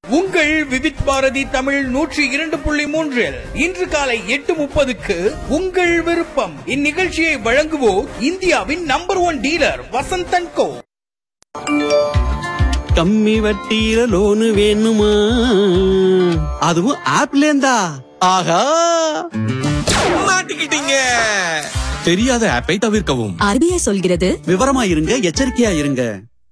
உங்கள் விவித் பாரதி தமிழ் நூற்றி இரண்டு புள்ளி மூன்றில் இன்று காலை எட்டு முப்பதுக்கு உங்கள் விருப்பம் இந்நிகழ்ச்சியை வழங்குவோர் இந்தியாவின் number one dealer Vasanth and Co கம்மி வட்டியில லோனு வேணுமா அதுவும் ஆப்ல இருந்தா ஆஹா மாட்டிக்கிட்டீங்க தெரியாத ஆப்பை தவிர்க்கவும் ஆர்பிஐ சொல்கிறது விவரமா இருங்க எச்சரிக்கையா இருங்க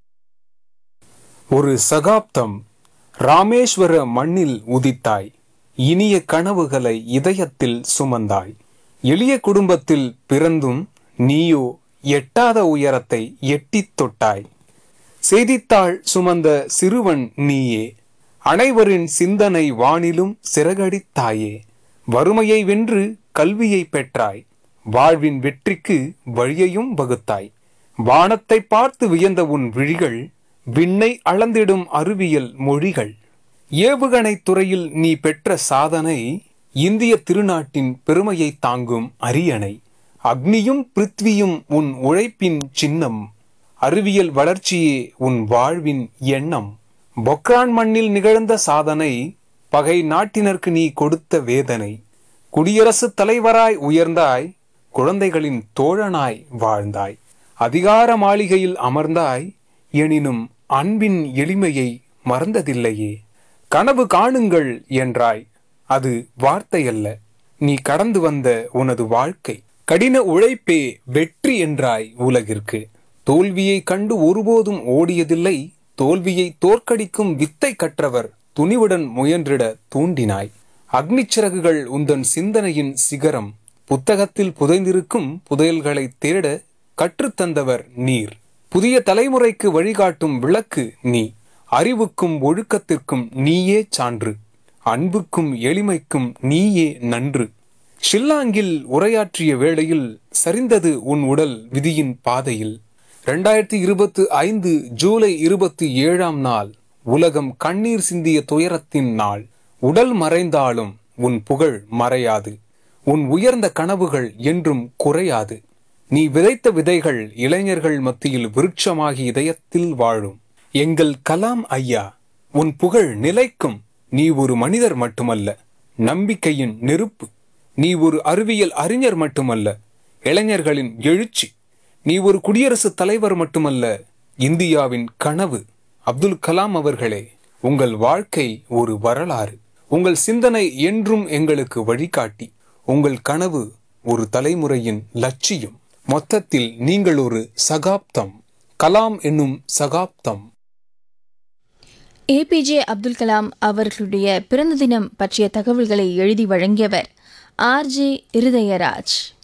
ஒரு சகாப்தம் ராமேஸ்வர மண்ணில் உதித்தாய் இனிய கனவுகளை இதயத்தில் சுமந்தாய் எளிய குடும்பத்தில் பிறந்தும் நீயோ எட்டாத உயரத்தை எட்டித் தொட்டாய் செய்தித்தாள் சுமந்த சிறுவன் நீயே அனைவரின் சிந்தனை வானிலும் சிறகடித்தாயே வறுமையை வென்று கல்வியை பெற்றாய் வாழ்வின் வெற்றிக்கு வழியையும் வகுத்தாய் வானத்தை பார்த்து வியந்த உன் விழிகள் விண்ணை அளந்திடும் அறிவியல் மொழிகள் ஏவுகணை துறையில் நீ பெற்ற சாதனை இந்திய திருநாட்டின் பெருமையை தாங்கும் அரியணை அக்னியும் பிருத்வியும் உன் உழைப்பின் சின்னம் அறிவியல் வளர்ச்சியே உன் வாழ்வின் எண்ணம் பொக்ரான் மண்ணில் நிகழ்ந்த சாதனை பகை நாட்டினருக்கு நீ கொடுத்த வேதனை குடியரசுத் தலைவராய் உயர்ந்தாய் குழந்தைகளின் தோழனாய் வாழ்ந்தாய் அதிகார மாளிகையில் அமர்ந்தாய் எனினும் அன்பின் எளிமையை மறந்ததில்லையே கனவு காணுங்கள் என்றாய் அது வார்த்தையல்ல நீ கடந்து வந்த உனது வாழ்க்கை கடின உழைப்பே வெற்றி என்றாய் உலகிற்கு தோல்வியை கண்டு ஒருபோதும் ஓடியதில்லை தோல்வியை தோற்கடிக்கும் வித்தை கற்றவர் துணிவுடன் முயன்றிட தூண்டினாய் அக்னிச்சிறகுகள் உந்தன் சிந்தனையின் சிகரம் புத்தகத்தில் புதைந்திருக்கும் புதையல்களை தேட கற்றுத்தந்தவர் நீர் புதிய தலைமுறைக்கு வழிகாட்டும் விளக்கு நீ அறிவுக்கும் ஒழுக்கத்திற்கும் நீயே சான்று அன்புக்கும் எளிமைக்கும் நீயே நன்று ஷில்லாங்கில் உரையாற்றிய வேளையில் சரிந்தது உன் உடல் விதியின் பாதையில் இரண்டாயிரத்தி இருபத்தி ஐந்து ஜூலை இருபத்தி ஏழாம் நாள் உலகம் கண்ணீர் சிந்திய துயரத்தின் நாள் உடல் மறைந்தாலும் உன் புகழ் மறையாது உன் உயர்ந்த கனவுகள் என்றும் குறையாது நீ விதைத்த விதைகள் இளைஞர்கள் மத்தியில் விருட்சமாகி இதயத்தில் வாழும் எங்கள் கலாம் ஐயா உன் புகழ் நிலைக்கும் நீ ஒரு மனிதர் மட்டுமல்ல நம்பிக்கையின் நெருப்பு நீ ஒரு அறிவியல் அறிஞர் மட்டுமல்ல இளைஞர்களின் எழுச்சி நீ ஒரு குடியரசுத் தலைவர் மட்டுமல்ல இந்தியாவின் கனவு அப்துல் கலாம் அவர்களே உங்கள் வாழ்க்கை ஒரு வரலாறு உங்கள் சிந்தனை என்றும் எங்களுக்கு வழிகாட்டி உங்கள் கனவு ஒரு தலைமுறையின் லட்சியம் மொத்தத்தில் நீங்கள் ஒரு சகாப்தம் கலாம் என்னும் சகாப்தம் ஏபிஜே அப்துல் கலாம் அவர்களுடைய பிறந்த தினம் பற்றிய தகவல்களை எழுதி வழங்கியவர் ஆர்ஜே இருதயராஜ்